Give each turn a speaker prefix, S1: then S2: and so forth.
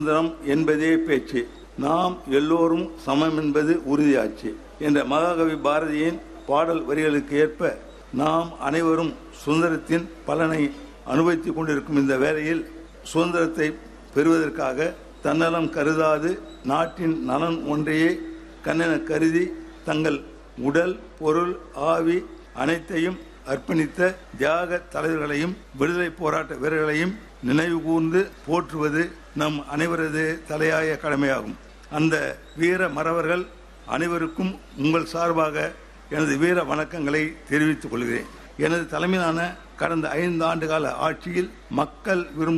S1: சுதந்திரம் என்பதே பேச்சு நாம் எல்லோரும் சமம் என்பது உறுதியாச்சு என்ற மகாகவி பாரதியின் பாடல் வரிகளுக்கு ஏற்ப நாம் அனைவரும் சுதந்திரத்தின் பலனை அனுபவித்துக் கொண்டிருக்கும் இந்த வேளையில் சுதந்திரத்தை பெறுவதற்காக தன்னலம் கருதாது நாட்டின் நலன் ஒன்றையே கண்ணென கருதி தங்கள் உடல் பொருள் ஆவி அனைத்தையும் அர்ப்பணித்த தியாக தலைவர்களையும் விடுதலை போராட்ட வீரர்களையும் நினைவு கூர்ந்து போற்றுவது நம் அனைவரது தலையாய கடமையாகும் அந்த வீர மறவர்கள் அனைவருக்கும் உங்கள் சார்பாக எனது வீர வணக்கங்களை தெரிவித்துக் கொள்கிறேன் எனது தலைமையிலான கடந்த ஐந்து ஆண்டு கால ஆட்சியில் மக்கள் விரும்பும்